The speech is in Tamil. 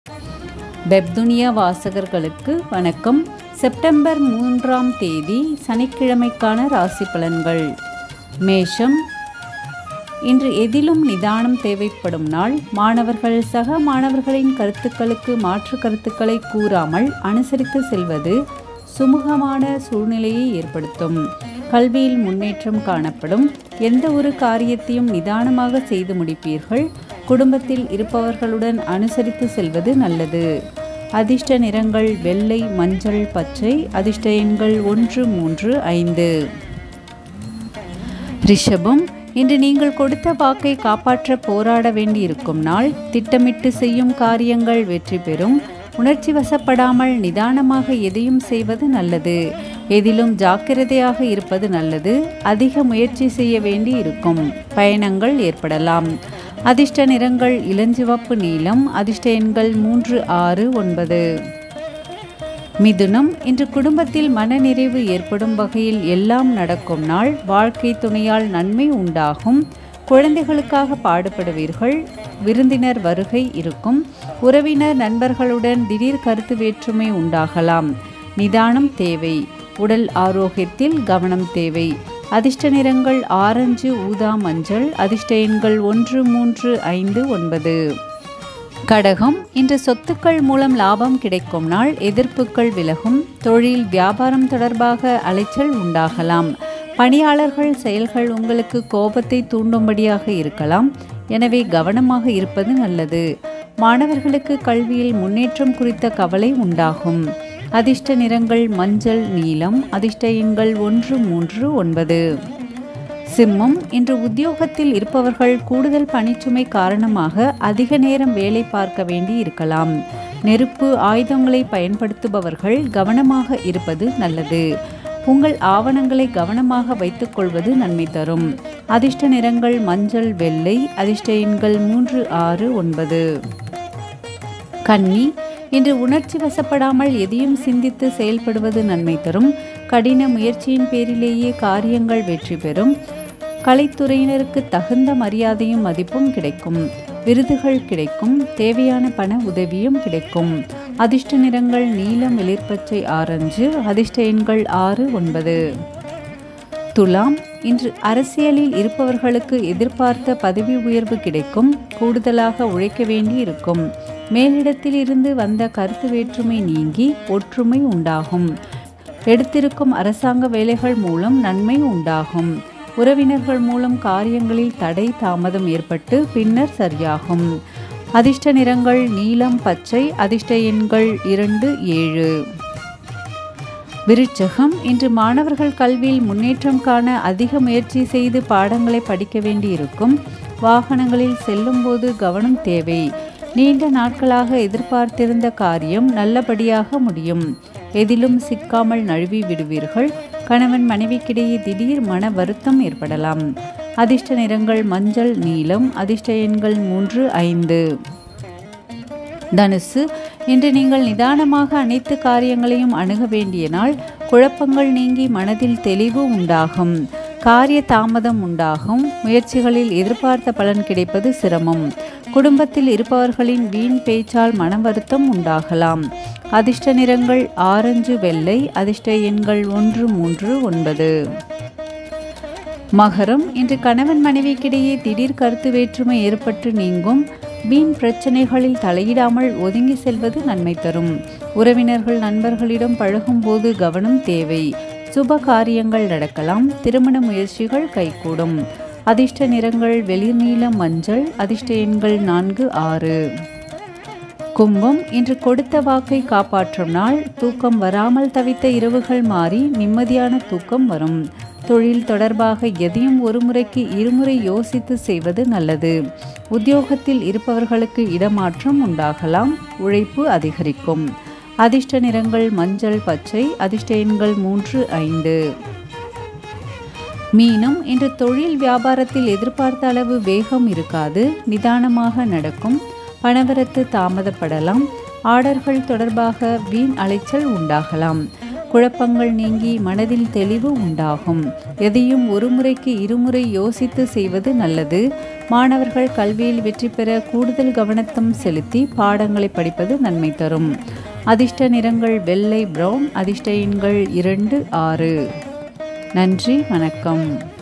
வெப்துனியா வாசகர்களுக்கு வணக்கம் செப்டம்பர் மூன்றாம் தேதி சனிக்கிழமைக்கான ராசி பலன்கள் மேஷம் இன்று எதிலும் நிதானம் தேவைப்படும் நாள் மாணவர்கள் சக மாணவர்களின் கருத்துக்களுக்கு மாற்று கருத்துக்களை கூறாமல் அனுசரித்து செல்வது சுமூகமான சூழ்நிலையை ஏற்படுத்தும் கல்வியில் முன்னேற்றம் காணப்படும் எந்த ஒரு காரியத்தையும் நிதானமாக செய்து முடிப்பீர்கள் குடும்பத்தில் இருப்பவர்களுடன் அனுசரித்து செல்வது நல்லது அதிர்ஷ்ட நிறங்கள் வெள்ளை மஞ்சள் பச்சை அதிர்ஷ்ட எண்கள் ஒன்று மூன்று ஐந்து ரிஷபம் இன்று நீங்கள் கொடுத்த வாக்கை காப்பாற்ற போராட வேண்டியிருக்கும் நாள் திட்டமிட்டு செய்யும் காரியங்கள் வெற்றி பெறும் உணர்ச்சி வசப்படாமல் நிதானமாக எதையும் செய்வது நல்லது எதிலும் ஜாக்கிரதையாக இருப்பது நல்லது அதிக முயற்சி செய்ய வேண்டி இருக்கும் பயணங்கள் ஏற்படலாம் அதிர்ஷ்ட நிறங்கள் இளஞ்சிவப்பு நீலம் அதிர்ஷ்ட எண்கள் மூன்று ஆறு ஒன்பது மிதுனம் இன்று குடும்பத்தில் மனநிறைவு ஏற்படும் வகையில் எல்லாம் நடக்கும் நாள் வாழ்க்கை துணையால் நன்மை உண்டாகும் குழந்தைகளுக்காக பாடுபடுவீர்கள் விருந்தினர் வருகை இருக்கும் உறவினர் நண்பர்களுடன் திடீர் கருத்து வேற்றுமை உண்டாகலாம் நிதானம் தேவை உடல் ஆரோக்கியத்தில் கவனம் தேவை அதிர்ஷ்ட நிறங்கள் ஆரஞ்சு ஊதா மஞ்சள் அதிர்ஷ்ட எண்கள் ஒன்று மூன்று ஐந்து ஒன்பது கடகம் இன்று சொத்துக்கள் மூலம் லாபம் கிடைக்கும் நாள் எதிர்ப்புகள் விலகும் தொழில் வியாபாரம் தொடர்பாக அலைச்சல் உண்டாகலாம் பணியாளர்கள் செயல்கள் உங்களுக்கு கோபத்தை தூண்டும்படியாக இருக்கலாம் எனவே கவனமாக இருப்பது நல்லது மாணவர்களுக்கு கல்வியில் முன்னேற்றம் குறித்த கவலை உண்டாகும் அதிர்ஷ்ட நிறங்கள் மஞ்சள் நீலம் அதிர்ஷ்ட எண்கள் ஒன்று மூன்று ஒன்பது சிம்மம் இன்று உத்தியோகத்தில் இருப்பவர்கள் கூடுதல் பணிச்சுமை காரணமாக அதிக நேரம் வேலை பார்க்க வேண்டி இருக்கலாம் நெருப்பு ஆயுதங்களை பயன்படுத்துபவர்கள் கவனமாக இருப்பது நல்லது உங்கள் ஆவணங்களை கவனமாக வைத்துக்கொள்வது நன்மை தரும் அதிர்ஷ்ட நிறங்கள் மஞ்சள் வெள்ளை அதிர்ஷ்ட எண்கள் மூன்று ஆறு ஒன்பது கன்னி இன்று உணர்ச்சி வசப்படாமல் எதையும் சிந்தித்து செயல்படுவது நன்மை தரும் கடின முயற்சியின் பேரிலேயே காரியங்கள் வெற்றி பெறும் கலைத்துறையினருக்கு தகுந்த மரியாதையும் மதிப்பும் கிடைக்கும் விருதுகள் கிடைக்கும் தேவையான பண உதவியும் கிடைக்கும் அதிர்ஷ்ட நிறங்கள் நீலம் வெளிர்பச்சை ஆரஞ்சு அதிர்ஷ்ட எண்கள் ஆறு ஒன்பது துலாம் இன்று அரசியலில் இருப்பவர்களுக்கு எதிர்பார்த்த பதவி உயர்வு கிடைக்கும் கூடுதலாக உழைக்க வேண்டி இருக்கும் மேலிடத்தில் இருந்து வந்த கருத்து வேற்றுமை நீங்கி ஒற்றுமை உண்டாகும் எடுத்திருக்கும் அரசாங்க வேலைகள் மூலம் நன்மை உண்டாகும் உறவினர்கள் மூலம் காரியங்களில் தடை தாமதம் ஏற்பட்டு பின்னர் சரியாகும் அதிர்ஷ்ட நிறங்கள் நீலம் பச்சை அதிர்ஷ்ட எண்கள் இரண்டு ஏழு விருச்சகம் இன்று மாணவர்கள் கல்வியில் முன்னேற்றம் காண அதிக முயற்சி செய்து பாடங்களை படிக்க வேண்டியிருக்கும் வாகனங்களில் செல்லும்போது கவனம் தேவை நீண்ட நாட்களாக எதிர்பார்த்திருந்த காரியம் நல்லபடியாக முடியும் எதிலும் சிக்காமல் நழுவி விடுவீர்கள் கணவன் மனைவிக்கிடையே திடீர் மன வருத்தம் ஏற்படலாம் அதிர்ஷ்ட நிறங்கள் மஞ்சள் நீலம் அதிர்ஷ்ட எண்கள் மூன்று ஐந்து தனுசு இன்று நீங்கள் நிதானமாக அனைத்து காரியங்களையும் அணுக வேண்டிய நாள் குழப்பங்கள் நீங்கி மனதில் தெளிவு உண்டாகும் காரிய தாமதம் உண்டாகும் முயற்சிகளில் எதிர்பார்த்த பலன் கிடைப்பது சிரமம் குடும்பத்தில் இருப்பவர்களின் வீண் பேச்சால் மன வருத்தம் உண்டாகலாம் அதிர்ஷ்ட நிறங்கள் ஆரஞ்சு வெள்ளை அதிர்ஷ்ட எண்கள் ஒன்று மூன்று ஒன்பது மகரம் இன்று கணவன் மனைவிக்கிடையே திடீர் கருத்து வேற்றுமை ஏற்பட்டு நீங்கும் வீண் பிரச்சனைகளில் தலையிடாமல் ஒதுங்கி செல்வது நன்மை தரும் உறவினர்கள் நண்பர்களிடம் பழகும்போது கவனம் தேவை சுப காரியங்கள் நடக்கலாம் திருமண முயற்சிகள் கைகூடும் அதிர்ஷ்ட நிறங்கள் வெளிர்நீலம் மஞ்சள் அதிர்ஷ்ட எண்கள் நான்கு ஆறு கும்பம் இன்று கொடுத்த வாக்கை காப்பாற்றும் நாள் தூக்கம் வராமல் தவித்த இரவுகள் மாறி நிம்மதியான தூக்கம் வரும் தொழில் தொடர்பாக எதையும் ஒரு முறைக்கு இருமுறை யோசித்து செய்வது நல்லது உத்தியோகத்தில் இருப்பவர்களுக்கு இடமாற்றம் உண்டாகலாம் உழைப்பு அதிகரிக்கும் அதிர்ஷ்ட நிறங்கள் மஞ்சள் பச்சை அதிர்ஷ்ட எண்கள் மூன்று ஐந்து மீனம் இன்று தொழில் வியாபாரத்தில் எதிர்பார்த்த அளவு வேகம் இருக்காது நிதானமாக நடக்கும் பணவரத்து தாமதப்படலாம் ஆர்டர்கள் தொடர்பாக வீண் அலைச்சல் உண்டாகலாம் குழப்பங்கள் நீங்கி மனதில் தெளிவு உண்டாகும் எதையும் ஒரு முறைக்கு இருமுறை யோசித்து செய்வது நல்லது மாணவர்கள் கல்வியில் வெற்றி பெற கூடுதல் கவனத்தம் செலுத்தி பாடங்களை படிப்பது நன்மை தரும் அதிர்ஷ்ட நிறங்கள் வெள்ளை பிரவுன் அதிர்ஷ்ட எண்கள் இரண்டு ஆறு நன்றி வணக்கம்